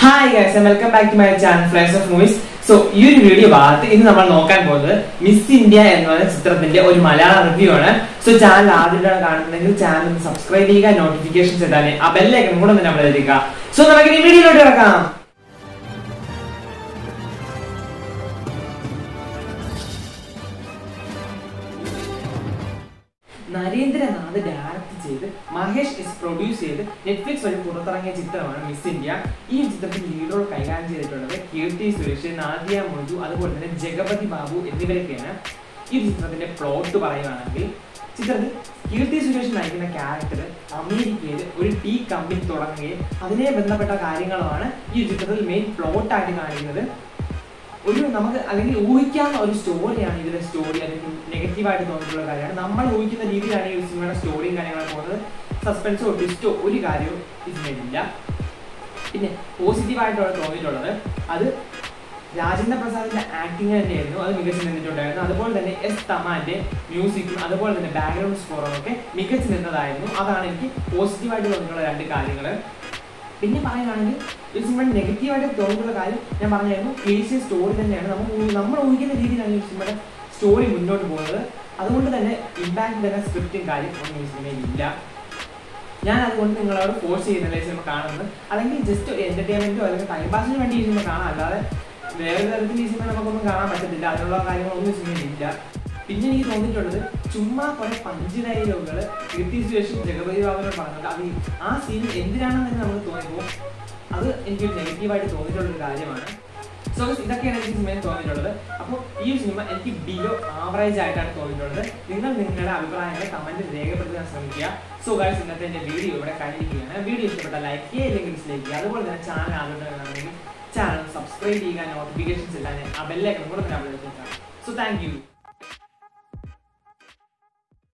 hi guys welcome back to my channel flies of movies so ഈ ഒരു video ഭാഗത്ത് ഇന്ന് നമ്മൾ നോക്കാൻ പോകുന്നത് മിസ് ഇന്ത്യ എന്ന് പറയുന്ന ചിത്രത്തിന്റെ ഒരു മലയാള റിവ്യൂ ആണ് സോ ചാനൽ ആദ്യമായിട്ടാണ് കാണുന്നതെങ്കിൽ ചാനൽ സബ്സ്ക്രൈബ് ചെയ്യുക നോട്ടിഫിക്കേഷൻസ് ഇട്ടാലേ ആ ബെല്ലൈക്കൺ കൂടെ ഒന്ന് നമ്മൾ എഴുതിക്കുക സോ നമുക്ക് ഈ വീഡിയോയിലോട്ട് കിടക്കാം നരേന്ദ്രനാഥ് ഡയറക്ട് ചെയ്ത് മഹേഷ് എസ് പ്രൊഡ്യൂസ് ചെയ്ത് നെറ്റ്ഫ്ലിക്സ് വഴി പുറത്തിറങ്ങിയ ചിത്രമാണ് മിസ് ഇന്ത്യ ഈ ചിത്രത്തിൽ ലീഡ് റോൾ കൈകാര്യം ചെയ്തിട്ടുള്ളത് കീർത്തി സുരേഷ് നാദിയ മൊജു അതുപോലെ തന്നെ ജഗപതി ബാബു എന്നിവരൊക്കെയാണ് ഈ ചിത്രത്തിന്റെ പ്ലോട്ട് പറയുകയാണെങ്കിൽ ചിത്രത്തിൽ കീർത്തി സുരേഷ് നയിക്കുന്ന ക്യാരക്ടർ അമേരിക്കയിൽ ഒരു ടീ കമ്പനി തുടങ്ങുകയും അതിനെ ബന്ധപ്പെട്ട കാര്യങ്ങളുമാണ് ഈ ചിത്രത്തിൽ മെയിൻ പ്ലോട്ടായിട്ട് കാണിക്കുന്നത് ഒരു നമുക്ക് അല്ലെങ്കിൽ ഊഹിക്കാവുന്ന ഒരു സ്റ്റോറിയാണ് ഇതിലെ സ്റ്റോറി അല്ലെങ്കിൽ നെഗറ്റീവായിട്ട് തോന്നിയിട്ടുള്ള കാര്യമാണ് നമ്മൾ ഊഹിക്കുന്ന രീതിയിലാണ് ഈ സിനിമയുടെ സ്റ്റോറിയും കാര്യങ്ങളും പോകുന്നത് സസ്പെൻസോ ട്വിസ്റ്റോ ഒരു കാര്യവും ഇതിനില്ല പിന്നെ പോസിറ്റീവായിട്ടുള്ള തോന്നിയിട്ടുള്ളത് അത് രാജേന്ദ്ര പ്രസാദിന്റെ ആക്ടിങ് തന്നെയായിരുന്നു അത് മികച്ചു നിന്നിട്ടുണ്ടായിരുന്നു അതുപോലെ തന്നെ എസ് തമാന്റെ മ്യൂസിക്കും അതുപോലെ തന്നെ ബാക്ക്ഗ്രൗണ്ട് സ്കോറും ഒക്കെ മികച്ചു നിന്നതായിരുന്നു അതാണ് എനിക്ക് പോസിറ്റീവായിട്ട് തോന്നിയിട്ടുള്ള രണ്ട് കാര്യങ്ങൾ പിന്നെ പറയുകയാണെങ്കിൽ ഈ സിനിമ നെഗറ്റീവായിട്ട് തോന്നിയിട്ടുള്ള കാര്യം ഞാൻ പറഞ്ഞായിരുന്നു ക്ലീസിയ സ്റ്റോറി തന്നെയാണ് നമ്മൾ ഊ- നമ്മൾ ഊഹിക്കുന്ന രീതിയിലാണ് ഈ സിനിമയുടെ സ്റ്റോറി മുന്നോട്ട് പോകുന്നത് അതുകൊണ്ട് തന്നെ ഇമ്പാക്ട് തന്നെ സ്ക്രിപ്റ്റും കാര്യം ഒന്നും ഈ സിനിമയിൽ ഇല്ല ഞാൻ അതുകൊണ്ട് നിങ്ങളോട് ഫോഴ്സ് ചെയ്യുന്നില്ല ഈ സിനിമ കാണുന്നത് അല്ലെങ്കിൽ ജസ്റ്റ് ഒരു എന്റർടൈൻമെന്റോ അല്ലെങ്കിൽ ടൈം പാസിന് വേണ്ടി ഈ സിനിമ കാണാം അല്ലാതെ വേറെ തരത്തിൽ ഈ സിനിമ നമുക്കൊന്നും കാണാൻ പറ്റത്തില്ല അതിനുള്ള കാര്യങ്ങളൊന്നും ഈ സിനിമയിൽ ഇല്ല പിന്നെ എനിക്ക് തോന്നിയിട്ടുള്ളത് ചുമ്മാ കുറെ പഞ്ച് ഡയലോഗുകൾ കീർത്തി സുരേഷും ജഗപതി ബാബുവിനോട് പറഞ്ഞത് അത് ഈ- ആ സീൻ എന്തിനാണെന്ന് തന്നെ നമുക്ക് തോന്നിയപ്പോൾ അത് എനിക്കൊരു നെഗറ്റീവായിട്ട് തോന്നിയിട്ടുള്ള ഒരു കാര്യമാണ് സോ ഇതൊക്കെയാണ് എനിക്ക് സിനിമയിൽ തോന്നിയിട്ടുള്ളത് അപ്പോൾ ഈ ഒരു സിനിമ എനിക്ക് ബിലോ ആവറേജ് ആയിട്ടാണ് തോന്നിയിട്ടുള്ളത് നിങ്ങൾ നിങ്ങളുടെ അഭിപ്രായങ്ങൾ കമന്റിൽ രേഖപ്പെടുത്താൻ ശ്രമിക്കുക സോ ഗൈസ് ഇന്നത്തെ എൻ്റെ വീഡിയോ ഇവിടെ കഴിഞ്ഞിരിക്കുകയാണ് വീഡിയോ ഇഷ്ടപ്പെട്ട ലൈക്ക് ചെയ്യുക അല്ലെങ്കിൽ ഡിസ്ലൈക്ക് ചെയ്യുക അതുപോലെ തന്നെ ചാനൽ ആദ്യമായിട്ടാണെങ്കിൽ ചാനൽ സബ്സ്ക്രൈബ് ചെയ്യുക നോട്ടിഫിക്കേഷൻസ് ഇല്ലാതെ ആ ബെല്ലൈക്കൺ കൂടെ തന്നെ അവിടെ സോ താങ്ക് യു